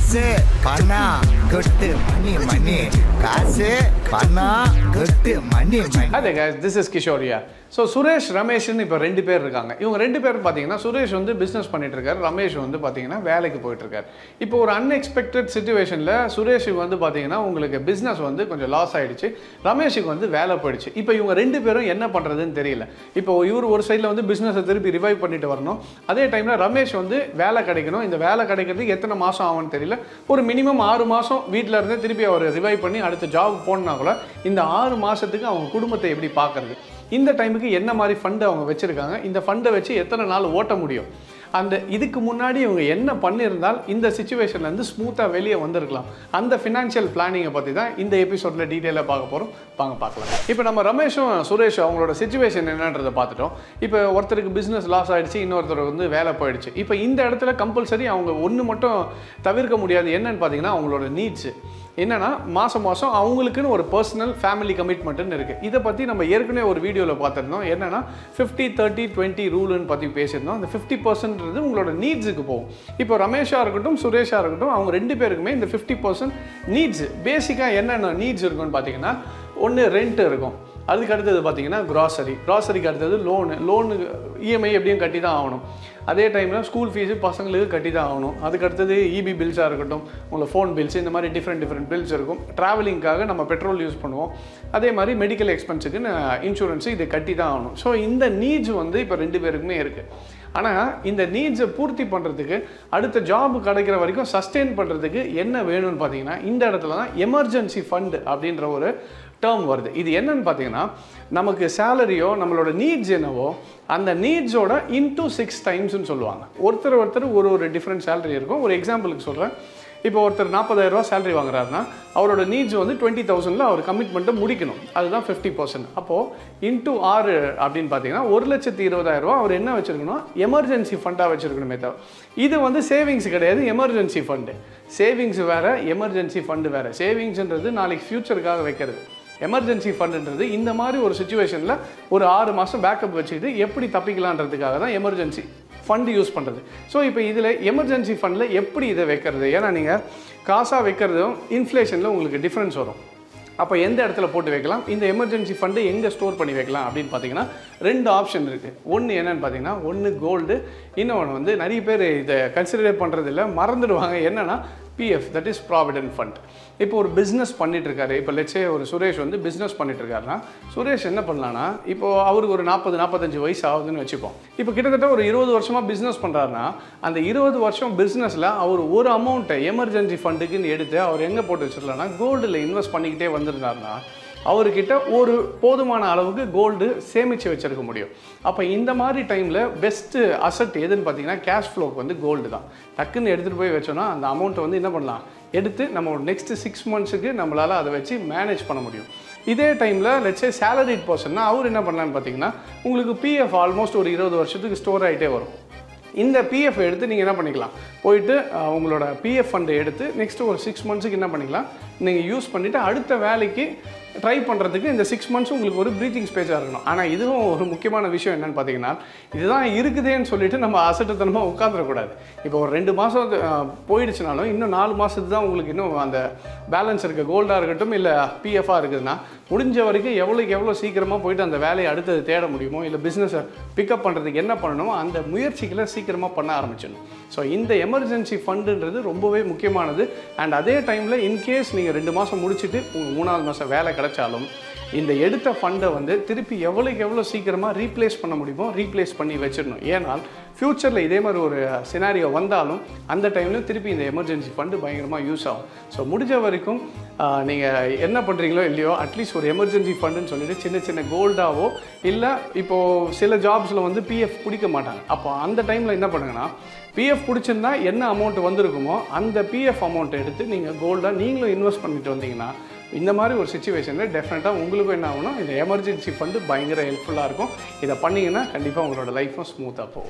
காசு பணம் கொட்டு மணி மணி காசு பணம் கொட்டு மணி மணி அதே திஸ் இஸ் கிஷோரியா ஸோ சுரேஷ் ரமேஷ்னு இப்போ ரெண்டு பேர் இருக்காங்க இவங்க ரெண்டு பேரும் பார்த்தீங்கன்னா சுரேஷ் வந்து பிஸ்னஸ் பண்ணிட்டு இருக்காரு ரமேஷ் வந்து பார்த்தீங்கன்னா வேலைக்கு போயிட்டு இருக்காரு இப்போ ஒரு அன்எக்ஸ்பெக்டட் சுச்சுவேஷனில் சுரேஷுக்கு வந்து பார்த்தீங்கன்னா உங்களுக்கு பிஸ்னஸ் வந்து கொஞ்சம் லாஸ் ஆயிடுச்சு ரமேஷுக்கு வந்து வேலை போயிடுச்சு இப்போ இவங்க ரெண்டு பேரும் என்ன பண்ணுறதுன்னு தெரியல இப்போ இவர் ஒரு சைடில் வந்து பிஸ்னஸை திருப்பி ரிவைவ் பண்ணிட்டு வரணும் அதே டைமில் ரமேஷ் வந்து வேலை கிடைக்கணும் இந்த வேலை கிடைக்கிறதுக்கு எத்தனை மாதம் ஆகும்னு தெரியல ஒரு மினிமம் ஆறு மாதம் வீட்டில் இருந்தே திருப்பி அவர் ரிவைவ் பண்ணி அடுத்த ஜாப் போனா கூட இந்த ஆறு மாதத்துக்கு அவங்க குடும்பத்தை எப்படி பார்க்கறது இந்த டைமுக்கு என்ன மாதிரி ஃபண்டு அவங்க வச்சுருக்காங்க இந்த ஃபண்டை வச்சு எத்தனை நாள் ஓட்ட முடியும் அந்த இதுக்கு முன்னாடி இவங்க என்ன பண்ணியிருந்தால் இந்த சுச்சுவேஷன்லேருந்து ஸ்மூத்தாக வெளியே வந்திருக்கலாம் அந்த ஃபினான்ஷியல் பிளானிங்கை பற்றி தான் இந்த எபிசோடில் டீட்டெயிலாக பார்க்க போகிறோம் வாங்க பார்க்கலாம் இப்போ நம்ம ரமேஷும் சுரேஷும் அவங்களோட சுச்சுவேஷன் என்னன்றதை பார்த்துட்டோம் இப்போ ஒருத்தருக்கு பிஸ்னஸ் லாஸ் ஆயிடுச்சு இன்னொருத்தர் வந்து வேலை போயிடுச்சு இப்போ இந்த இடத்துல கம்பல்சரி அவங்க ஒன்று மட்டும் தவிர்க்க முடியாது என்னன்னு பார்த்தீங்கன்னா அவங்களோட நீட்ஸ் என்னன்னா மாதம் மாதம் அவங்களுக்குன்னு ஒரு பர்சனல் ஃபேமிலி கமிட்மெண்ட்னு இருக்குது இதை பற்றி நம்ம ஏற்கனவே ஒரு வீடியோவில் பார்த்துருந்தோம் என்னன்னா ஃபிஃப்டி தேர்ட்டி டுவெண்ட்டி ரூலுன்னு பற்றி பேசியிருந்தோம் அந்த ஃபிஃப்டி பர்சன்ட்றது உங்களோட நீட்ஸுக்கு போகும் இப்போ ரமேஷாக இருக்கட்டும் சுரேஷாக இருக்கட்டும் அவங்க ரெண்டு பேருக்குமே இந்த ஃபிஃப்டி பர்சன்ட் நீட்ஸ் பேசிக்காக என்னென்ன நீட்ஸ் இருக்குன்னு பார்த்தீங்கன்னா ஒன்று ரெண்ட் இருக்கும் அதுக்கு அடுத்தது பார்த்தீங்கன்னா கிராசரி கிராசரிக்கு அடுத்தது லோனு லோனு இஎம்ஐ எப்படியும் கட்டி தான் ஆகணும் அதே டைமில் ஸ்கூல் ஃபீஸு பசங்களுக்கு கட்டி தான் ஆகணும் அதுக்கு அடுத்தது இபி பில்ஸாக இருக்கட்டும் உங்களை ஃபோன் பில்ஸ் இந்த மாதிரி டிஃப்ரெண்ட் டிஃப்ரெண்ட் பில்ஸ் இருக்கும் ட்ராவலிங்காக நம்ம பெட்ரோல் யூஸ் பண்ணுவோம் அதே மாதிரி மெடிக்கல் எக்ஸ்பென்ஸுக்கு இன்சூரன்ஸு இதை கட்டி தான் ஆகணும் ஸோ இந்த நீட்ஸ் வந்து இப்போ ரெண்டு பேருக்குமே இருக்குது ஆனால் இந்த நீட்ஸை பூர்த்தி பண்ணுறதுக்கு அடுத்த ஜாப் கிடைக்கிற வரைக்கும் சஸ்டெயின் பண்ணுறதுக்கு என்ன வேணும்னு பார்த்தீங்கன்னா இந்த இடத்துல தான் எமர்ஜென்சி ஃபண்டு அப்படின்ற ஒரு டேர்ம் வருது இது என்னன்னு பார்த்தீங்கன்னா நமக்கு சேலரியோ நம்மளோட நீட்ஸ் என்னவோ அந்த நீட்ஸோட இன்டூ சிக்ஸ் டைம்ஸ்னு சொல்லுவாங்க ஒருத்தர் ஒருத்தர் ஒரு ஒரு டிஃப்ரெண்ட் சேலரி இருக்கும் ஒரு எக்ஸாம்பிளுக்கு சொல்கிறேன் இப்போ ஒருத்தர் நாற்பதாயிரரூவா சேலரி வாங்குறாருன்னா அவரோட நீட்ஸ் வந்து டுவெண்ட்டி தௌசண்டில் அவர் கமிட்மெண்ட்டை முடிக்கணும் அதுதான் ஃபிஃப்டி பர்சன்ட் அப்போது இன்டூ ஆறு அப்படின்னு பார்த்தீங்கன்னா ஒரு லட்சத்தி இருபதாயிரரூவா அவர் என்ன வச்சுருக்கணும் எமர்ஜென்சி ஃபண்டாக வச்சுருக்கணுமே தவிர இது வந்து சேவிங்ஸ் கிடையாது எமர்ஜென்சி ஃபண்டு சேவிங்ஸ் வேறு எமர்ஜென்சி ஃபண்டு வேறு சேவிங்ஸ்ன்றது நாளைக்கு ஃப்யூச்சருக்காக வைக்கிறது எமர்ஜென்சி ஃபண்டுன்றது இந்த மாதிரி ஒரு சுச்சுவேஷனில் ஒரு ஆறு மாதம் பேக்கப் வச்சுக்கிட்டு எப்படி தப்பிக்கலான்றதுக்காக தான் எமர்ஜென்சி ஃபண்டு யூஸ் பண்ணுறது ஸோ இப்போ இதில் எமர்ஜென்சி ஃபண்டில் எப்படி இதை வைக்கிறது ஏன்னா நீங்கள் காசாக வைக்கிறதும் இன்ஃப்ளேஷனில் உங்களுக்கு டிஃப்ரென்ஸ் வரும் அப்போ எந்த இடத்துல போட்டு வைக்கலாம் இந்த எமர்ஜென்சி ஃபண்டு எங்கே ஸ்டோர் பண்ணி வைக்கலாம் அப்படின்னு பார்த்தீங்கன்னா ரெண்டு ஆப்ஷன் இருக்குது ஒன்று என்னன்னு பார்த்தீங்கன்னா ஒன்று கோல்டு இன்னொன்று வந்து நிறைய பேர் இதை கன்சிடர் பண்ணுறதில்ல மறந்துடுவாங்க என்னென்னா PF that is provident fund இப்போ ஒரு பிஸ்னஸ் பண்ணிட்டு இருக்காரு இப்போ லட்சே ஒரு சுரேஷ் வந்து பிஸ்னஸ் பண்ணிட்டு இருக்காருன்னா சுரேஷ் என்ன பண்ணலான்னா இப்போ அவருக்கு ஒரு நாற்பது நாற்பத்தஞ்சு வயசு ஆகுதுன்னு வச்சுப்போம் இப்போ கிட்டத்தட்ட ஒரு இருபது வருஷமாக பிஸ்னஸ் பண்ணுறாருன்னா அந்த இருபது வருஷம் பிஸ்னஸில் அவர் ஒரு அமௌண்ட்டை எமர்ஜென்சி ஃபண்டுக்குன்னு எடுத்து அவர் எங்கே போட்டு வச்சிடலாம்னா கோல்டில் இன்வெஸ்ட் பண்ணிக்கிட்டே வந்திருந்தாருன்னா அவர்கிட்ட ஒரு போதுமான அளவுக்கு கோல்டு சேமித்து வச்சிருக்க முடியும் அப்போ இந்த மாதிரி டைமில் பெஸ்ட்டு அசட் எதுன்னு பார்த்தீங்கன்னா கேஷ் ஃப்ளோக்கு வந்து கோல்டு தான் டக்குன்னு எடுத்துகிட்டு போய் வச்சோன்னா அந்த அமௌண்ட்டை வந்து என்ன பண்ணலாம் எடுத்து நம்ம நெக்ஸ்ட் சிக்ஸ் மந்த்ஸுக்கு நம்மளால் அதை வச்சு மேனேஜ் பண்ண முடியும் இதே டைமில் லட்சே சேலரிட் பர்சன்னா அவர் என்ன பண்ணலான்னு பார்த்தீங்கன்னா உங்களுக்கு பிஎஃப் ஆல்மோஸ்ட் ஒரு இருபது வருஷத்துக்கு ஸ்டோர் ஆகிட்டே வரும் இந்த பிஎஃப் எடுத்து நீங்கள் என்ன பண்ணிக்கலாம் போயிட்டு அஹ், உங்களோட பிஎஃப் ஃபண்டை எடுத்து நெக்ஸ்ட் ஒரு சிக்ஸ் மந்த்ஸுக்கு என்ன பண்ணிக்கலாம் நீங்கள் யூஸ் பண்ணிவிட்டு அடுத்த வேலைக்கு ட்ரை பண்ணுறதுக்கு இந்த சிக்ஸ் மந்த்ஸ் உங்களுக்கு ஒரு ப்ரீத்திங் ஸ்பேஸாக இருக்கணும் ஆனால் இதுவும் ஒரு முக்கியமான விஷயம் என்னன்னு பார்த்தீங்கன்னா இதுதான் இருக்குதேன்னு சொல்லிட்டு நம்ம அசட்டுத்தனமாக உட்காந்துடக்கூடாது இப்போ ஒரு ரெண்டு மாதம் போயிடுச்சுனாலும் இன்னும் நாலு மாதத்துக்கு தான் உங்களுக்கு இன்னும் அந்த பேலன்ஸ் இருக்க கோல்டாக இருக்கட்டும் இல்லை பிஎஃபாக இருக்குதுன்னா முடிஞ்ச வரைக்கும் எவ்வளோக்கு எவ்வளோ சீக்கிரமாக போயிட்டு அந்த வேலையை அடுத்தது தேட முடியுமோ இல்லை பிஸ்னஸை பிக்கப் பண்ணுறதுக்கு என்ன பண்ணணுமோ அந்த முயற்சிகளை சீக்கிரமாக பண்ண ஆரம்பிச்சிடணும் ஸோ இந்த எமர்ஜென்சி ஃபண்டுன்றது ரொம்பவே முக்கியமானது அண்ட் அதே டைமில் இன்கேஸ் நீங்கள் ரெண்டு மாதம் முடிச்சுட்டு உங்கள் மூணாவது மாதம் வேலை கிடைச்சாலும் இந்த எடுத்த ஃபண்டை வந்து திருப்பி எவ்வளோக்கு எவ்வளோ சீக்கிரமாக ரீப்ளேஸ் பண்ண முடியுமோ ரீப்ளேஸ் பண்ணி வச்சிடணும் ஏனால் ஃப்யூச்சரில் இதே மாதிரி ஒரு சினாரியோ வந்தாலும் அந்த டைமில் திருப்பி இந்த எமர்ஜென்சி ஃபண்டு பயங்கரமாக யூஸ் ஆகும் ஸோ முடிஞ்ச வரைக்கும் நீங்கள் என்ன பண்ணுறீங்களோ இல்லையோ அட்லீஸ்ட் ஒரு எமர்ஜென்சி ஃபண்டுன்னு சொல்லிட்டு சின்ன சின்ன கோல்டாவோ இல்லை இப்போது சில ஜாப்ஸில் வந்து பிஎஃப் பிடிக்க மாட்டாங்க அப்போ அந்த டைமில் என்ன பண்ணுங்கன்னா பிஎஃப் பிடிச்சிருந்தா என்ன அமௌண்ட் வந்திருக்குமோ அந்த பிஎஃப் அமௌண்ட்டை எடுத்து நீங்கள் கோல்டாக நீங்களும் இன்வெஸ்ட் பண்ணிட்டு வந்தீங்கன்னா இந்த மாதிரி ஒரு சுச்சுவேஷனில் டெஃபினட்டாக உங்களுக்கும் என்ன ஆகும்னா இந்த எமர்ஜென்சி ஃபண்டு பயங்கர ஹெல்ப்ஃபுல்லாக இருக்கும் இதை பண்ணிங்கன்னா கண்டிப்பாக உங்களோட லைஃப்பும் ஸ்மூத்தாக போகும்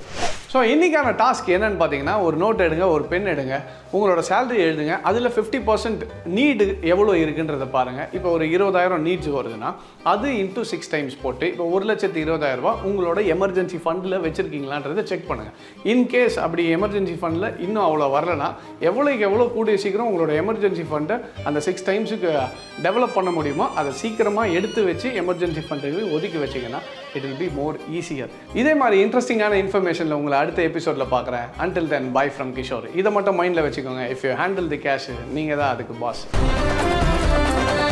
ஸோ இன்றைக்கான டாஸ்க் என்னன்னு பார்த்தீங்கன்னா ஒரு நோட் எடுங்க ஒரு பென் எடுங்க உங்களோட சேலரி எழுதுங்க அதில் ஃபிஃப்டி பர்சன்ட் நீடு எவ்வளோ இருக்குன்றத பாருங்கள் இப்போ ஒரு இருபதாயிரம் நீட்ஸ் வருதுன்னா அது இன்டூ சிக்ஸ் டைம்ஸ் போட்டு இப்போ ஒரு லட்சத்து இருபதாயிரம் ரூபாய் உங்களோட எமர்ஜென்சி ஃபண்டில் வச்சுருக்கீங்களான்றதை செக் பண்ணுங்கள் இன்கேஸ் அப்படி எமர்ஜென்சி ஃபண்டில் இன்னும் அவ்வளோ வரலனா எவ்வளோக்கு எவ்வளோ கூடிய சீக்கிரம் உங்களோட எமர்ஜென்சி ஃபண்டை அந்த சிக்ஸ் டைம்ஸுக்கு டெவலப் பண்ண முடியுமோ அதை சீக்கிரமாக எடுத்து வச்சு எமர்ஜென்சி ஃபண்டுக்கு ஒதுக்கி வச்சிங்கன்னா it will be more easier இதே மாதிரி இன்ட்ரெஸ்டிங்கான இன்ஃபர்மேஷனில் உங்களை அடுத்த எபிசோடில் பார்க்குறேன் until then bye from Kishore இதை மட்டும் மைண்டில் வச்சுக்கோங்க if you handle the cash நீங்கள் தான் அதுக்கு பாஸ்